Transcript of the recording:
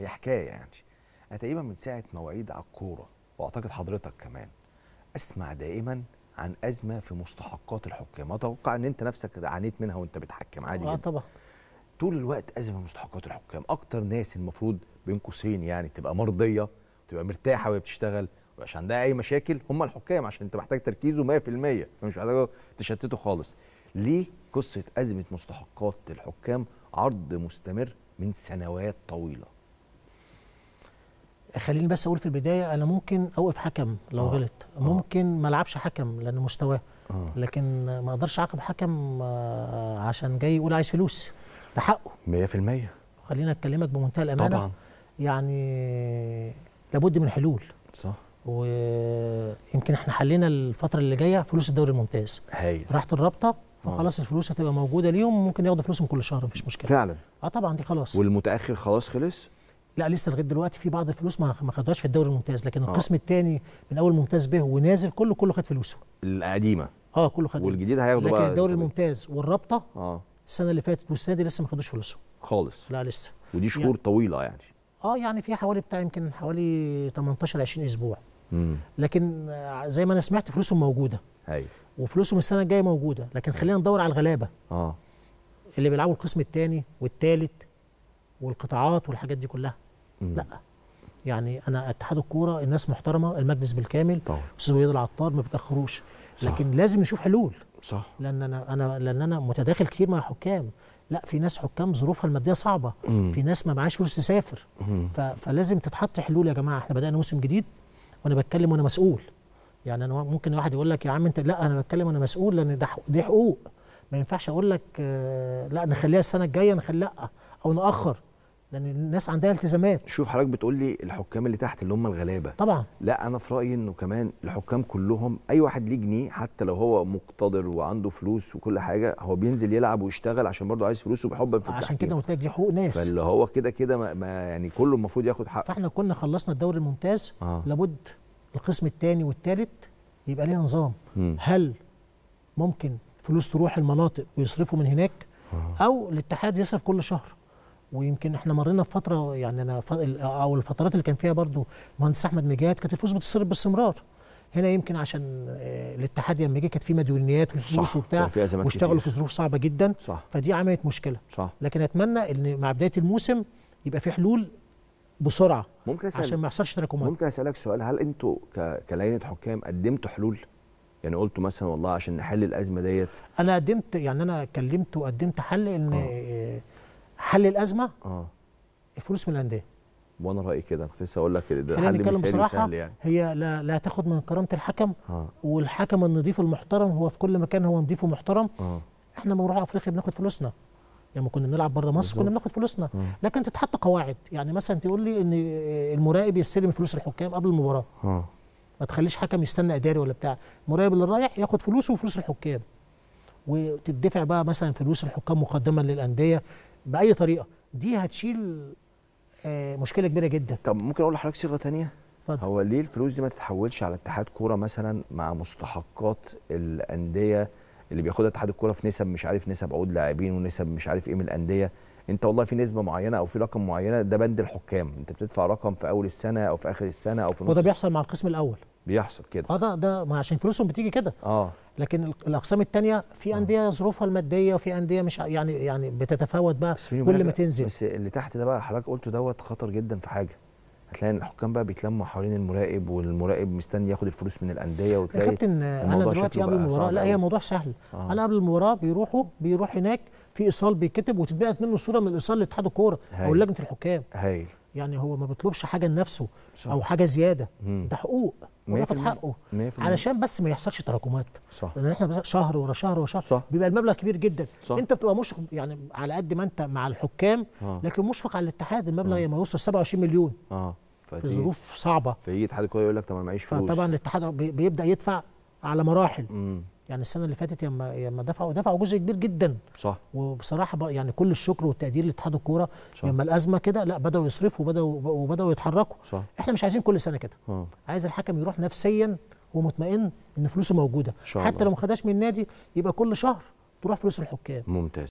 هي حكايه يعني انا تقريبا من ساعه مواعيد على الكوره واعتقد حضرتك كمان اسمع دائما عن ازمه في مستحقات الحكام اتوقع ان انت نفسك عانيت منها وانت بتحكم عادي اه جدا طبعا طول الوقت ازمه في مستحقات الحكام اكتر ناس المفروض بين قوسين يعني تبقى مرضيه تبقى مرتاحه وهي بتشتغل مش عندها اي مشاكل هم الحكام عشان انت محتاج تركيزه 100% مش محتاج تشتته خالص ليه قصه ازمه مستحقات الحكام عرض مستمر من سنوات طويله خليني بس اقول في البدايه انا ممكن اوقف حكم لو آه. غلط آه. ممكن ما العبش حكم لان مستواه اه لكن ما اقدرش اعاقب حكم آه، عشان جاي يقول عايز فلوس ده حقه 100% خلينا اكلمك بمنتهى الامانه طبعا يعني لابد من حلول صح ويمكن احنا حلينا الفتره اللي جايه فلوس الدوري الممتاز هايل راحت الرابطه فخلاص الفلوس هتبقى موجوده ليهم ممكن ياخدوا فلوسهم كل شهر مفيش مشكله فعلا اه طبعا دي خلاص والمتاخر خلاص خلص لا لسه لغايه دلوقتي في بعض الفلوس ما ما خدوهاش في الدوري الممتاز لكن آه. القسم الثاني من اول ممتاز به ونازل كله كله خد فلوسه القديمه اه كله خد والجديد هياخدوا لكن بقى الدوري الممتاز والرابطه اه السنه اللي فاتت والسنه دي لسه ما خدوش فلوسهم خالص لا لسه ودي شهور طويله يعني اه يعني في حوالي بتاع يمكن حوالي 18 20 اسبوع امم لكن آه، زي ما انا سمعت فلوسهم موجوده هايل وفلوسهم السنه الجايه موجوده لكن خلينا ندور على الغلابه اه اللي بيلعبوا القسم الثاني والثالث والقطاعات والحاجات دي كلها مم. لا يعني انا اتحاد الكوره الناس محترمه المجلس بالكامل طبعا استاذ وليد العطار ما بيتاخروش صح. لكن لازم نشوف حلول صح لان انا انا لان انا متداخل كتير مع حكام لا في ناس حكام ظروفها الماديه صعبه مم. في ناس ما معاش فلوس تسافر مم. ف... فلازم تتحط حلول يا جماعه احنا بدانا موسم جديد وانا بتكلم وانا مسؤول يعني انا ممكن واحد يقول لك يا عم انت لا انا بتكلم وانا مسؤول لان ده حق- دي حقوق ما ينفعش اقول لك آه، لا نخليها السنه الجايه نخلي لا او ناخر لان الناس عندها التزامات شوف حضرتك بتقول لي الحكام اللي تحت اللي هم الغلابه طبعا لا انا في رايي انه كمان الحكام كلهم اي واحد ليه جنيه حتى لو هو مقتدر وعنده فلوس وكل حاجه هو بينزل يلعب ويشتغل عشان برضه عايز فلوس وبحبا في عشان التحكيم كده قلت لك دي حقوق ناس فاللي هو كده كده ما, ما يعني كله المفروض ياخد حقه فاحنا كنا خلصنا الدوري الممتاز اه لابد القسم الثاني والثالث يبقى ليها نظام مم. هل ممكن فلوس تروح المناطق ويصرفوا من هناك آه. او الاتحاد يصرف كل شهر ويمكن احنا مرينا بفتره يعني انا ف... او الفترات اللي كان فيها برضو مهندس احمد مجاهد كانت الفلوس بتصرف باستمرار هنا يمكن عشان آه، الاتحاد لما جه كانت في مديونيات وفلوس صح، وبتاع كان في أزمات واشتغلوا كتير. في ظروف صعبه جدا صح فدي عملت مشكله صح لكن اتمنى ان مع بدايه الموسم يبقى في حلول بسرعه ممكن اسال عشان ما يحصلش تراكمات ممكن اسالك سؤال هل انتوا ك... كلجنه حكام قدمتوا حلول يعني قلتوا مثلا والله عشان نحل الازمه ديت انا قدمت يعني انا كلمت وقدمت حل ان آه. آه، حل الازمه اه الفلوس من الانديه وانا رايي كده كنت لسه اقول لك ده خلينا حل نتكلم مثالي بصراحه وسهل يعني هي لا لا تاخد من كرامه الحكم اه والحكم النظيف المحترم هو في كل مكان هو نظيف ومحترم اه احنا لما بنروح افريقيا بناخد فلوسنا لما كنا بنلعب بره مصر كنا بالظبط. بناخد فلوسنا آه. لكن تتحط قواعد يعني مثلا تقول لي ان المراقب يستلم فلوس الحكام قبل المباراه اه ما تخليش حكم يستنى اداري ولا بتاع المراقب اللي رايح ياخد فلوسه وفلوس الحكام وتدفع بقى مثلا فلوس الحكام مقدما للانديه باي طريقه دي هتشيل آه، مشكله كبيره جدا طب ممكن اقول لحضرتك صيغه تانية اتفضل هو ليه الفلوس دي ما تتحولش على اتحاد كوره مثلا مع مستحقات الانديه اللي بياخدها اتحاد الكوره في نسب مش عارف نسب عقود لاعبين ونسب مش عارف ايه من الانديه انت والله في نسبه معينه او في رقم معينه ده بند الحكام انت بتدفع رقم في اول السنه او في اخر السنه او في نص وده بيحصل مع القسم الاول بيحصل كده اه ده ده ما عشان فلوسهم بتيجي كده اه لكن ال- الاقسام الثانيه في انديه ظروفها الماديه وفي انديه مش ع- يعني يعني بتتفاوت بقى بس بيني كل وبينك ما بقى- تنزل بس اللي تحت ده بقى حضرتك قلته دوت خطر جدا في حاجه هتلاقي ان الحكام بقى بيتلموا حوالين المراقب والمراقب مستني ياخد الفلوس من الانديه يا وتلاقي كابتن آه، انا الموضوع دلوقتي شكله قبل بقى المباراه صعب لا أوي. هي الموضوع سهل آه. انا قبل المباراه بيروحوا بيروح هناك في ايصال بيتكتب وتتبعت منه صوره من الايصال لاتحاد الكوره او هايل. لجنه الحكام هايل يعني هو ما بيطلبش حاجه لنفسه صح. او حاجه زياده مم. ده حقوق هو ياخد 100%. حقه 100% علشان بس ما يحصلش تراكمات صح لان احنا بس شهر ورا شهر ورا شهر صح. بيبقى المبلغ كبير جدا صح. انت بتبقى مشفق يعني على قد ما انت مع الحكام اه لكن مشفق على الاتحاد المبلغ لما يوصل 27 مليون اه في فتيجي- ظروف صعبه فيجي اتحاد الكوره يقول لك طب انا معيش فلوس فطبعا الاتحاد بي- بيبدا يدفع على مراحل امم يعني السنه اللي فاتت لما لما دفعوا دفعوا جزء كبير جدا صح وبصراحه بقى يعني كل الشكر والتقدير لاتحاد الكوره صح. لما الازمه كده لا بداوا يصرفوا وبداوا وبداوا يتحركوا صح احنا مش عايزين كل سنه كده اه عايز الحكم يروح نفسيا ومطمئن ان فلوسه موجوده إن شاء حتى الله. لو ما خدهاش من النادي يبقى كل شهر تروح فلوس الحكام ممتاز